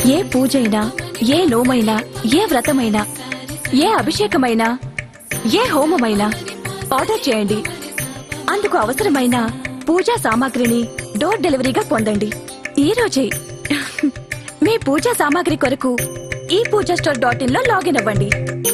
ఏ పూజైనా ఏ నోమైనా ఏ వ్రతమైనా ఏ అభిషేకమైనా ఏ హోమమైనా ఆర్డర్ చేయండి అందుకు అవసరమైన పూజా సామాగ్రిని డోర్ డెలివరీగా పొందండి ఈ రోజే మీ పూజా సామాగ్రి కొరకు ఈ పూజా స్టోర్ డాట్ ఇన్ లో లాగిన్ అవ్వండి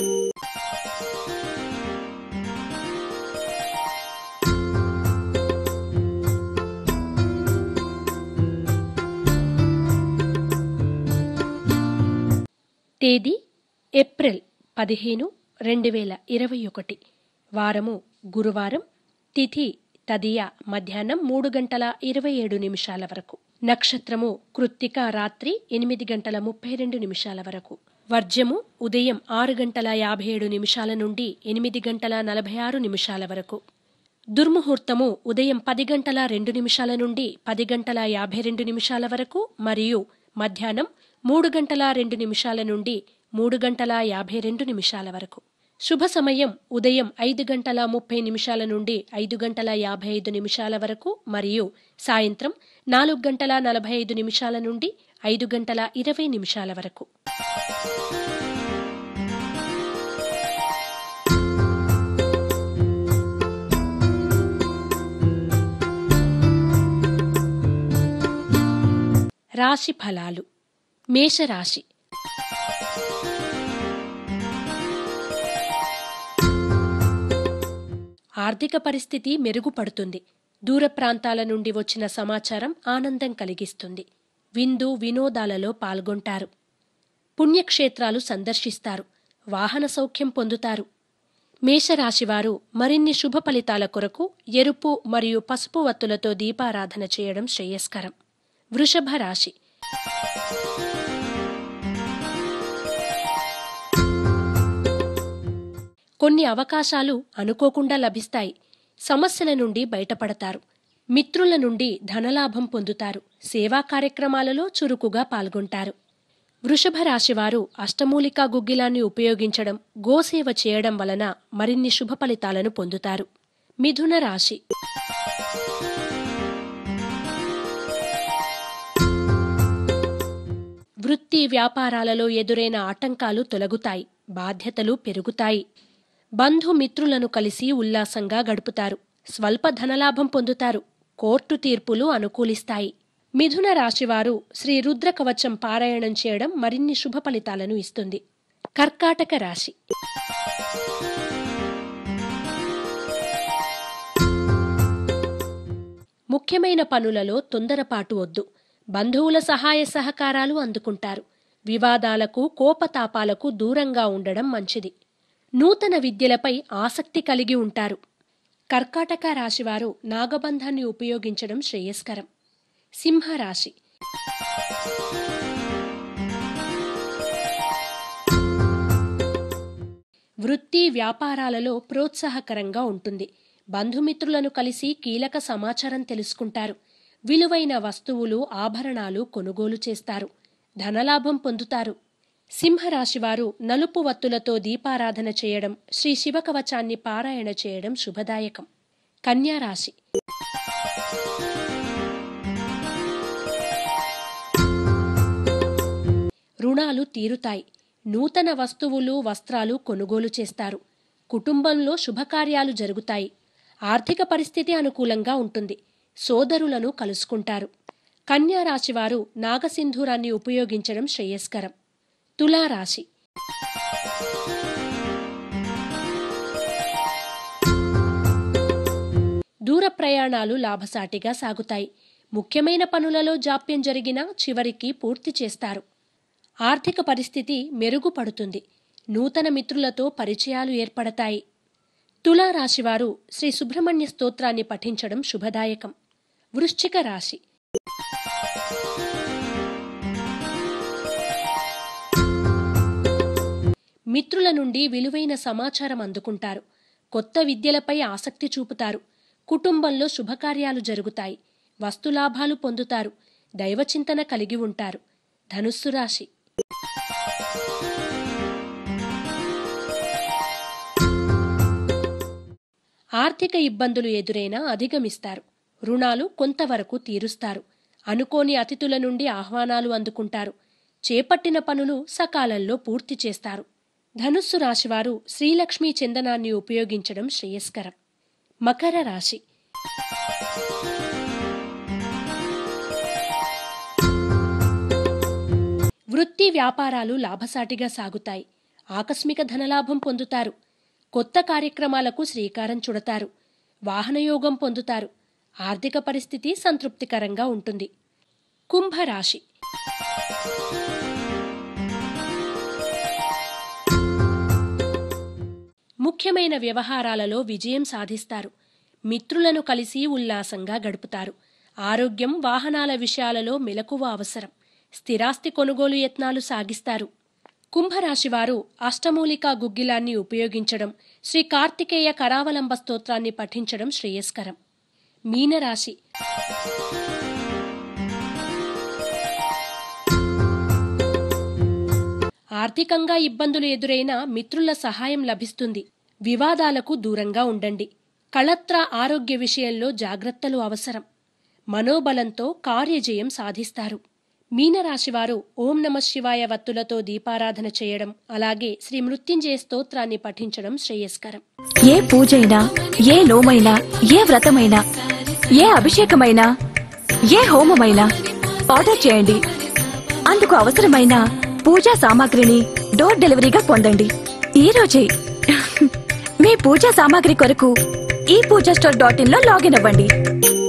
తేదీ ఏప్రిల్ పదిహేను రెండు వేల ఇరవై ఒకటి వారము గురువారం తిథి తదియ మధ్యాహ్నం మూడు గంటల ఇరవై ఏడు నిమిషాల వరకు నక్షత్రము కృత్తిక రాత్రి ఎనిమిది గంటల ముప్పై రెండు నిమిషాల వరకు వర్జము ఉదయం ఆరు గంటల యాభై ఏడు నిమిషాల నుండి ఎనిమిది గంటల నలభై ఆరు నిమిషాల వరకు దుర్ముహూర్తము ఉదయం పది గంటల రెండు నిమిషాల నుండి పది గంటల యాభై రెండు నిమిషాల వరకు మరియు మధ్యాహ్నం మూడు గంటల రెండు నిమిషాల నుండి మూడు గంటల యాభై రెండు నిమిషాల వరకు శుభ సమయం ఉదయం ఐదు గంటల ముప్పై నిమిషాల నుండి ఐదు గంటల యాభై ఐదు నిమిషాల వరకు మరియు సాయంత్రం నాలుగు గంటల నలభై ఐదు నిమిషాల నుండి ఐదు గంటల ఇరవై నిమిషాల వరకు రాశి ఫలాలు మేషరాశి ఆర్థిక పరిస్థితి మెరుగుపడుతుంది దూర ప్రాంతాల నుండి వచ్చిన సమాచారం ఆనందం కలిగిస్తుంది విందు వినోదాలలో పాల్గొంటారు పుణ్యక్షేత్రాలు సందర్శిస్తారు వాహన సౌఖ్యం పొందుతారు మేషరాశివారు మరిన్ని శుభ ఫలితాల కొరకు ఎరుపు మరియు పసుపు వత్తులతో దీపారాధన చేయడం శ్రేయస్కరం వృషభ రాశి కొన్ని అవకాశాలు అనుకోకుండా లభిస్తాయి సమస్యల నుండి బయటపడతారు మిత్రుల నుండి ధనలాభం పొందుతారు సేవా కార్యక్రమాలలో చురుకుగా పాల్గొంటారు వృషభ రాశివారు అష్టమూలికా గుగ్గిలాన్ని ఉపయోగించడం గోసేవ చేయడం వలన మరిన్ని శుభ ఫలితాలను పొందుతారు మిథున రాశి వృత్తి వ్యాపారాలలో ఎదురైన ఆటంకాలు తొలగుతాయి బాధ్యతలు పెరుగుతాయి బంధుమిత్రులను కలిసి ఉల్లాసంగా గడుపుతారు స్వల్ప ధనలాభం పొందుతారు కోర్టు తీర్పులు అనుకూలిస్తాయి మిథున రాశివారు శ్రీ రుద్ర కవచం పారాయణం చేయడం మరిన్ని శుభ ఫలితాలను ఇస్తుంది కర్కాటక రాశి ముఖ్యమైన పనులలో తొందరపాటు వద్దు బంధువుల సహాయ సహకారాలు అందుకుంటారు వివాదాలకు కోపతాపాలకు దూరంగా ఉండడం మంచిది నూతన విద్యలపై ఆసక్తి కలిగి ఉంటారు కర్కాటక రాశివారు నాగబంధాన్ని ఉపయోగించడం శ్రేయస్కరం సింహరాశి వృత్తి వ్యాపారాలలో ప్రోత్సాహకరంగా ఉంటుంది బంధుమిత్రులను కలిసి కీలక సమాచారం తెలుసుకుంటారు విలువైన వస్తువులు ఆభరణాలు కొనుగోలు చేస్తారు ధనలాభం పొందుతారు సింహరాశివారు నలుపు వత్తులతో దీపారాధన చేయడం శ్రీ శివకవచాన్ని పారాయణ చేయడం శుభదాయకం కన్యారాశి రుణాలు తీరుతాయి నూతన వస్తువులు వస్త్రాలు కొనుగోలు చేస్తారు కుటుంబంలో శుభకార్యాలు జరుగుతాయి ఆర్థిక పరిస్థితి అనుకూలంగా ఉంటుంది సోదరులను కలుసుకుంటారు కన్యా రాశివారు నాగసింధూరాన్ని ఉపయోగించడం శ్రేయస్కరం తులారాశి దూర ప్రయాణాలు లాభసాటిగా సాగుతాయి ముఖ్యమైన పనులలో జాప్యం జరిగినా చివరికి పూర్తి చేస్తారు ఆర్థిక పరిస్థితి మెరుగుపడుతుంది నూతన మిత్రులతో పరిచయాలు ఏర్పడతాయి తులారాశివారు శ్రీ సుబ్రహ్మణ్య స్తోత్రాన్ని పఠించడం శుభదాయకం వృశ్చిక రాశి మిత్రుల నుండి విలువైన సమాచారం అందుకుంటారు కొత్త విద్యలపై ఆసక్తి చూపుతారు కుటుంబంలో శుభకార్యాలు జరుగుతాయి వస్తులాభాలు పొందుతారు దైవచింతన కలిగి ఉంటారు ధనుస్సు రాశి ఆర్థిక ఇబ్బందులు ఎదురైనా అధిగమిస్తారు రుణాలు కొంతవరకు తీరుస్తారు అనుకోని అతిథుల నుండి ఆహ్వానాలు అందుకుంటారు చేపట్టిన పనులు సకాలంలో పూర్తి చేస్తారు ధనుస్సు రాశివారు శ్రీలక్ష్మీ చందనాన్ని ఉపయోగించడం శ్రేయస్కరం మకర రాశి వృత్తి వ్యాపారాలు లాభసాటిగా సాగుతాయి ఆకస్మిక ధనలాభం పొందుతారు కొత్త కార్యక్రమాలకు శ్రీకారం చుడతారు వాహనయోగం పొందుతారు ఆర్థిక పరిస్థితి సంతృప్తికరంగా ఉంటుంది కుంభరాశి ముఖ్యమైన వ్యవహారాలలో విజయం సాధిస్తారు మిత్రులను కలిసి ఉల్లాసంగా గడుపుతారు ఆరోగ్యం వాహనాల విషయాలలో మెలకువ అవసరం స్థిరాస్తి కొనుగోలు యత్నాలు సాగిస్తారు కుంభరాశివారు అష్టమూలికా గుగ్గిలాన్ని ఉపయోగించడం శ్రీ కార్తికేయ కరావలంబ స్తోత్రాన్ని పఠించడం శ్రేయస్కరం మీనరాశి ఆర్థికంగా ఇబ్బందులు ఎదురైనా మిత్రుల సహాయం లభిస్తుంది వివాదాలకు దూరంగా ఉండండి కళత్ర ఆరోగ్య విషయంలో జాగ్రత్తలు అవసరం మనోబలంతో కార్యజయం సాధిస్తారు మీనరాశివారు ఓం నమ శివాయ వత్తులతో దీపారాధన చేయడం అలాగే శ్రీ మృత్యుంజయ స్తోత్రాన్ని పఠించడం శ్రేయస్కరం ఏ పూజైనా ఏ నోమైనా ఏ వ్రతమైనా ఏ అభిషేకమైనా ఏ హోమమైనా ఆర్డర్ చేయండి అందుకు అవసరమైన పూజా సామాగ్రిని డోర్ డెలివరీగా పొందండి ఈ రోజే మీ పూజా సామాగ్రి కొరకు ఈ పూజా స్టోర్ డాట్ ఇన్ లో లాగిన్ అవ్వండి